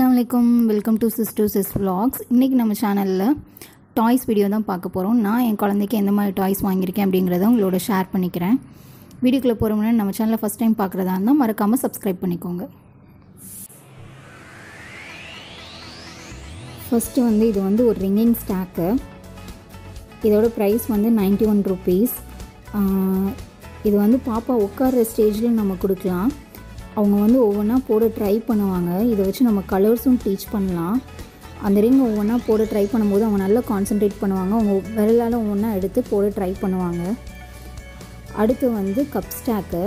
அஸ்ஸலாமு அலைக்கும் welcome to sister sis vlogs இன்றைக்கி நம்ம சேனலில் டாய்ஸ் வீடியோ தான் பார்க்க போகிறோம் நான் என் குழந்தைக்கு எந்த மாதிரி டாய்ஸ் வாங்கியிருக்கேன் அப்படிங்கிறத உங்களோட ஷேர் பண்ணிக்கிறேன் வீடியோக்குள்ளே போகிற முன்னாடி நம்ம சேனலை ஃபஸ்ட் டைம் பார்க்குறதா இருந்தால் மறக்காமல் சப்ஸ்கிரைப் பண்ணிக்கோங்க ஃபஸ்ட்டு வந்து இது வந்து ஒரு ரிங்கிங் ஸ்டாக்கு இதோட ப்ரைஸ் வந்து நைன்ட்டி ஒன் ருபீஸ் இது வந்து பாப்பா உட்கார்ற ஸ்டேஜில் நம்ம கொடுக்கலாம் அவங்க வந்து ஒவ்வொன்றா போட ட்ரை பண்ணுவாங்க இதை வச்சு நம்ம கலர்ஸும் டீச் பண்ணலாம் அந்த ரிங் ஒவ்வொன்றா போட ட்ரை பண்ணும்போது அவங்க நல்லா கான்சென்ட்ரேட் பண்ணுவாங்க அவங்க விரலால் ஒவ்வொன்றா எடுத்து போட ட்ரை பண்ணுவாங்க அடுத்து வந்து கப் ஸ்டாக்கு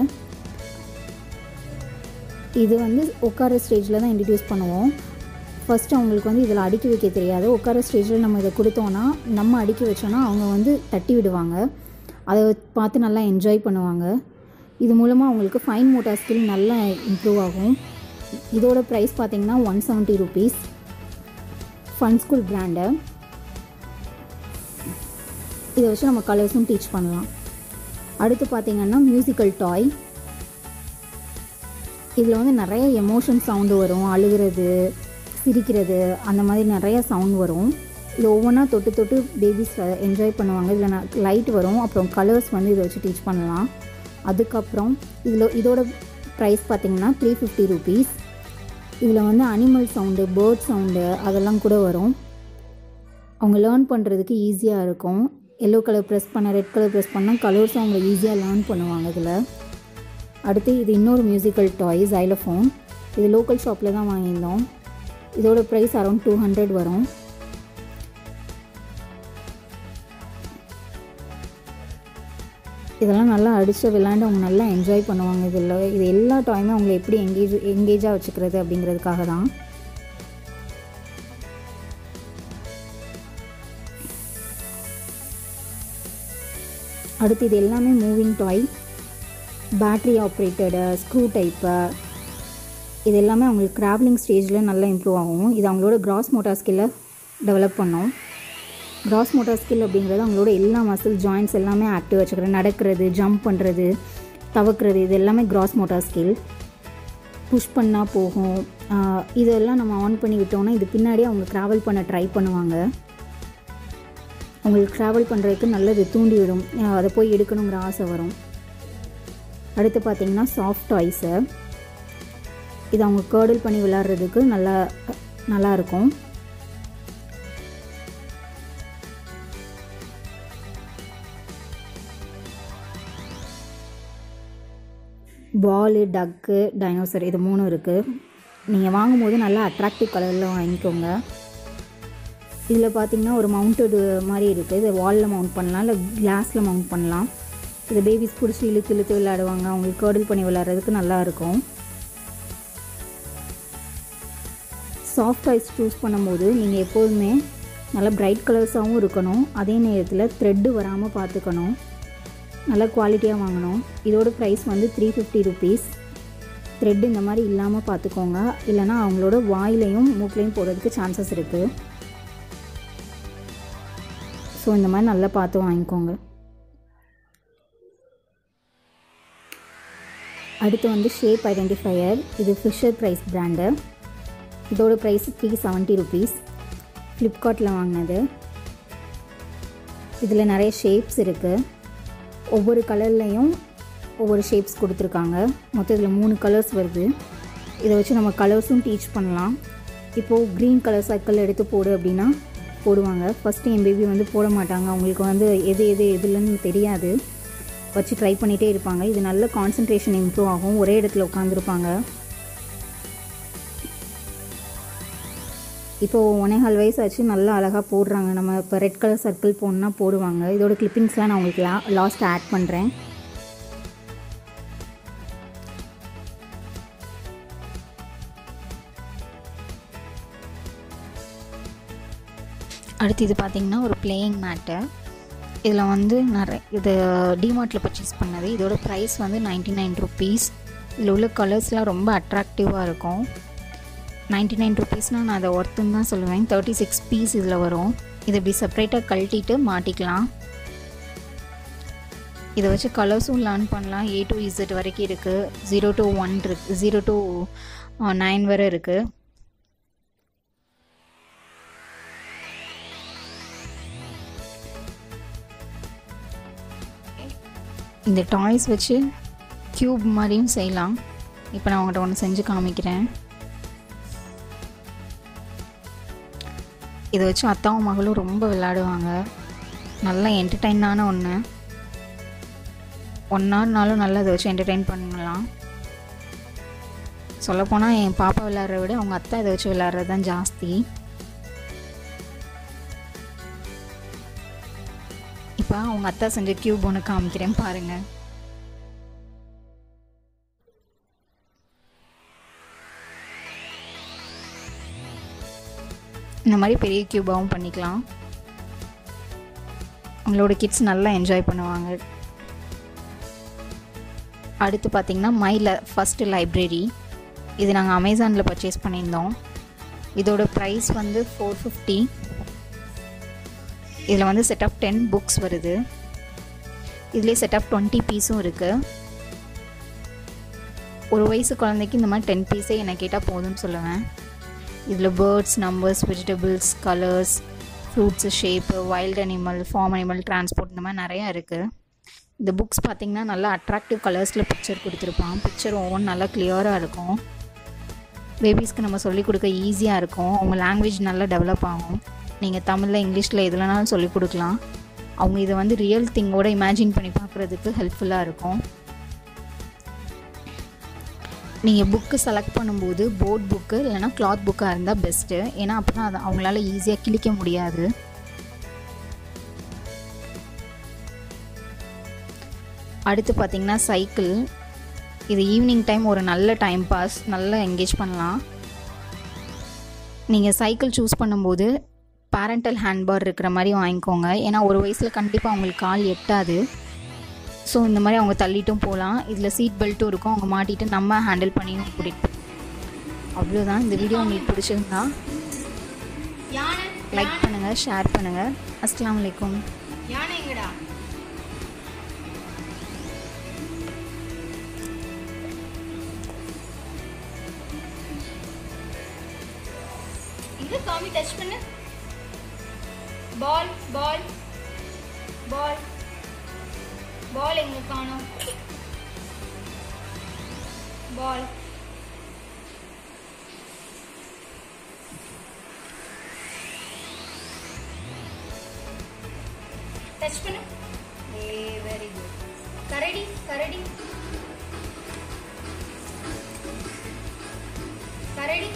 இது வந்து உட்கார ஸ்டேஜில் தான் இன்ட்ரடியூஸ் பண்ணுவோம் ஃபஸ்ட்டு அவங்களுக்கு வந்து இதில் அடுக்கி வைக்க தெரியாது உட்கார ஸ்டேஜில் நம்ம இதை கொடுத்தோன்னா நம்ம அடுக்கி வச்சோன்னா அவங்க வந்து தட்டி விடுவாங்க அதை பார்த்து நல்லா என்ஜாய் பண்ணுவாங்க இது மூலமாக அவங்களுக்கு ஃபைன் மோட்டார் ஸ்கில் நல்லா இம்ப்ரூவ் ஆகும் இதோட ப்ரைஸ் பார்த்தீங்கன்னா one seventy rupees fun school brand இதை வச்சு நம்ம கலர்ஸும் டீச் பண்ணலாம் அடுத்து பார்த்தீங்கன்னா மியூசிக்கல் டாய் இதில் வந்து நிறைய எமோஷன் சவுண்டு வரும் அழுகிறது சிரிக்கிறது அந்த மாதிரி நிறைய சவுண்ட் வரும் இது ஒவ்வொன்றா தொட்டு தொட்டு பேபிஸ் என்ஜாய் பண்ணுவாங்க இதில் லைட் வரும் அப்புறம் கலர்ஸ் வந்து இதை வச்சு டீச் பண்ணலாம் அதுக்கப்புறம் இதில் இதோட ப்ரைஸ் பார்த்திங்கன்னா த்ரீ ஃபிஃப்டி ருபீஸ் இதில் வந்து அனிமல் சவுண்டு பேர்ட் சவுண்டு அதெல்லாம் கூட வரும் அவங்க லேர்ன் பண்ணுறதுக்கு ஈஸியாக இருக்கும் எல்லோ கலர் ப்ரெஸ் பண்ண ரெட் கலர் ப்ரெஸ் பண்ணால் கலர்ஸும் அவங்க ஈஸியாக லேர்ன் பண்ணுவாங்க இதில் அடுத்து இது இன்னொரு மியூசிக்கல் டாய் ஜைலஃபோன் இது லோக்கல் ஷாப்பில் தான் வாங்கியிருந்தோம் இதோட ப்ரைஸ் அரௌண்ட் டூ ஹண்ட்ரட் வரும் இதெல்லாம் நல்லா அடித்து விளாண்டு அவங்க நல்லா என்ஜாய் பண்ணுவாங்க இதில் இது எல்லா டாயுமே அவங்கள எப்படி எங்கேஜ் எங்கேஜாக வச்சுக்கிறது அப்படிங்கிறதுக்காக தான் அடுத்து இது எல்லாமே moving toy battery operated screw type இது எல்லாமே அவங்களுக்கு ட்ராவலிங் ஸ்டேஜில் நல்லா இம்ப்ரூவ் ஆகும் இது அவங்களோட கிராஸ் மோட்டார் ஸ்கில்லை டெவலப் பண்ணும் கிராஸ் மோட்டார் ஸ்கில் அப்படிங்கிறது அவங்களோட எல்லா மசில் ஜாயின்ஸ் எல்லாமே ஆக்டிவ் வச்சுக்கிறது நடக்கிறது ஜம்ப் பண்ணுறது தவக்கிறது இது எல்லாமே கிராஸ் மோட்டார் ஸ்கில் புஷ் பண்ணால் போகும் இதெல்லாம் நம்ம ஆன் பண்ணி விட்டோம்னா இது பின்னாடி அவங்க ட்ராவல் பண்ண ட்ரை பண்ணுவாங்க அவங்களுக்கு ட்ராவல் பண்ணுறதுக்கு நல்லது தூண்டி விடும் அதை போய் எடுக்கணுங்கிற ஆசை வரும் அடுத்து பார்த்திங்கன்னா சாஃப்ட் டாய்ஸு இது அவங்க கேர்டில் பண்ணி விளாட்றதுக்கு நல்லா நல்லாயிருக்கும் பாலு டக்கு டைனோசர் இது மூணும் இருக்குது நீங்கள் வாங்கும்போது நல்லா அட்ராக்டிவ் கலரில் வாங்கிக்கோங்க இதில் பார்த்தீங்கன்னா ஒரு மவுண்டடு மாதிரி இருக்குது இது வாலில் மவுண்ட் பண்ணலாம் இல்லை கிளாஸில் மவுண்ட் பண்ணலாம் இது பேபிஸ் பிடிச்சி இழுத்து இழுத்து விளையாடுவாங்க அவங்களுக்கு கேர்டில் பண்ணி விளையாடுறதுக்கு நல்லாயிருக்கும் சாஃப்ட் ஐஸ் சூஸ் பண்ணும்போது நீங்கள் எப்போதுமே நல்லா பிரைட் கலர்ஸாகவும் இருக்கணும் அதே நேரத்தில் த்ரெட்டு வராமல் பார்த்துக்கணும் நல்லா குவாலிட்டியாக வாங்கணும் இதோட ப்ரைஸ் வந்து த்ரீ ஃபிஃப்டி ருபீஸ் த்ரெட் இந்த மாதிரி இல்லாமல் பார்த்துக்கோங்க இல்லைனா அவங்களோட வாயிலையும் மூக்கிலையும் போகிறதுக்கு சான்சஸ் இருக்குது ஸோ இந்த மாதிரி நல்லா பார்த்து வாங்கிக்கோங்க அடுத்து வந்து ஷேப் ஐடென்டிஃபையர் இது ஃபிஷர் ப்ரைஸ் பிராண்டு இதோட ப்ரைஸ் த்ரீ செவன்ட்டி ருபீஸ் ஃப்ளிப்கார்ட்டில் வாங்கினது இதில் நிறைய ஷேப்ஸ் இருக்குது ஒவ்வொரு கலர்லேயும் ஒவ்வொரு ஷேப்ஸ் கொடுத்துருக்காங்க மொத்தம் இதில் மூணு கலர்ஸ் வருது இதை வச்சு நம்ம கலர்ஸும் டீச் பண்ணலாம் இப்போது க்ரீன் கலர் சர்க்கிள் எடுத்து போடு அப்படின்னா போடுவாங்க ஃபஸ்ட்டு என் பேபி வந்து போட மாட்டாங்க அவங்களுக்கு வந்து எது எது எதுலன்னு தெரியாது வச்சு ட்ரை பண்ணிகிட்டே இருப்பாங்க இது நல்ல கான்சன்ட்ரேஷன் இம்ப்ரூவ் ஆகும் ஒரே இடத்துல உட்காந்துருப்பாங்க இப்போது ஒன்னேகால் வயசு ஆச்சு நல்லா அழகாக போடுறாங்க நம்ம இப்போ ரெட் கலர் சர்க்கிள் போடணுன்னா போடுவாங்க இதோட கிளிப்பிங்ஸ்லாம் நான் உங்களுக்கு லா லாஸ்ட் ஆட் பண்ணுறேன் அடுத்து இது பார்த்திங்கன்னா ஒரு பிளேயிங் மேட்டு இதில் வந்து நிறைய இது டிமார்ட்டில் பர்ச்சேஸ் பண்ணது இதோட ப்ரைஸ் வந்து நைன்ட்டி நைன் ருப்பீஸ் இதில் உள்ள கலர்ஸ்லாம் ரொம்ப அட்ராக்டிவாக இருக்கும் நைன்ட்டி நைன் ருபீஸ்னால் நான் அதை ஒர்த்துன்னு தான் சொல்லுவேன் தேர்ட்டி சிக்ஸ் பீஸ் இதில் வரும் இதை இப்படி செப்ரேட்டாக கழட்டிட்டு மாட்டிக்கலாம் இதை வச்சு கலர்ஸும் லேர்ன் பண்ணலாம் ஏ டு இசட் வரைக்கும் இருக்குது ஜீரோ டு ஒன் இருக்கு ஜீரோ டு நைன் வரை இருக்குது இந்த டாய்ஸ் வச்சு க்யூப் மாதிரியும் செய்யலாம் இப்போ நான் உங்கள்கிட்ட ஒன்று செஞ்சு காமிக்கிறேன் இதை வச்சு அத்தாவும் மகளும் ரொம்ப விளையாடுவாங்க நல்லா என்டர்டெயினான ஒன்று ஒன் ஹவர்னாலும் நல்லா இதை வச்சு என்டர்டெயின் பண்ணலாம் சொல்லப்போனால் என் பாப்பா விளையாடுறத விட அவங்க அத்தா இதை வச்சு விளையாடுறது தான் ஜாஸ்தி இப்போ அவங்க அத்தா செஞ்ச க்யூப் ஒன்று காமிக்கிறேன் பாருங்கள் இந்த மாதிரி பெரிய க்யூபாகவும் பண்ணிக்கலாம் உங்களோட கிட்ஸ் நல்லா என்ஜாய் பண்ணுவாங்க அடுத்து பார்த்திங்கன்னா மைல ஃபஸ்ட்டு லைப்ரரி இது நாங்கள் அமேசானில் பர்ச்சேஸ் பண்ணியிருந்தோம் இதோட ப்ரைஸ் வந்து ஃபோர் ஃபிஃப்டி இதில் வந்து செட் ஆஃப் டென் புக்ஸ் வருது இதுலேயே செட் ஆஃப் டுவெண்ட்டி பீஸும் இருக்குது ஒரு வயசு குழந்தைக்கு இந்த மாதிரி டென் பீஸே என்னை கேட்டால் போதும்னு சொல்லுவேன் இதில் birds numbers vegetables colours fruits shape wild animal farm animal transport இந்த மாதிரி நிறையா இருக்குது இந்த புக்ஸ் பார்த்திங்கன்னா நல்லா அட்ராக்டிவ் கலர்ஸில் பிக்சர் கொடுத்துருப்பான் பிக்சர் ஒவ்வொன்றும் நல்லா கிளியராக இருக்கும் பேபிஸ்க்கு நம்ம சொல்லிக் கொடுக்க ஈஸியாக இருக்கும் அவங்க லாங்குவேஜ் நல்லா டெவலப் ஆகும் நீங்கள் தமிழில் இங்கிலீஷில் எதுலனாலும் சொல்லிக் கொடுக்கலாம் அவங்க இதை வந்து ரியல் திங்கோட இமேஜின் பண்ணி பார்க்குறதுக்கு ஹெல்ப்ஃபுல்லாக இருக்கும் நீங்கள் புக்கு செலக்ட் பண்ணும்போது போர்ட் புக்கு இல்லைனா கிளாத் புக்காக இருந்தால் பெஸ்ட்டு ஏன்னா அப்போ தான் அதை அவங்களால ஈஸியாக கிழிக்க முடியாது அடுத்து பார்த்திங்கன்னா சைக்கிள் இது ஈவினிங் டைம் ஒரு நல்ல டைம் பாஸ் நல்லா என்கேஜ் பண்ணலாம் நீங்கள் சைக்கிள் சூஸ் பண்ணும்போது பேரண்டல் ஹேண்ட்பார் இருக்கிற மாதிரி வாங்கிக்கோங்க ஏன்னா ஒரு வயசில் கண்டிப்பாக அவங்களுக்கு கால் எட்டாது ஸோ இந்த மாதிரி அவங்க தள்ளிட்டும் போகலாம் இதில் சீட் பெல்ட்டும் இருக்கும் அவங்க மாட்டிட்டு நம்ம ஹேண்டில் பண்ணியும் கூட்டிகிட்டு அவ்வளோதான் இந்த வீடியோ உங்களுக்கு பிடிச்சிருந்தா லைக் பண்ணுங்கள் ஷேர் பண்ணுங்கள் அஸ்லாம் வலைக்கும் யானை எங்கடா இங்க காமி டச் பண்ணு பால் பால் பால் பால் எங்க காணோம் பால் டச் பண்ணு ஏ வெரி குட் கரடி கரடி கரடி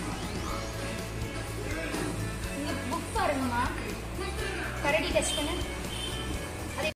இங்க புக் பாருங்கம்மா கரடி டச் பண்ணு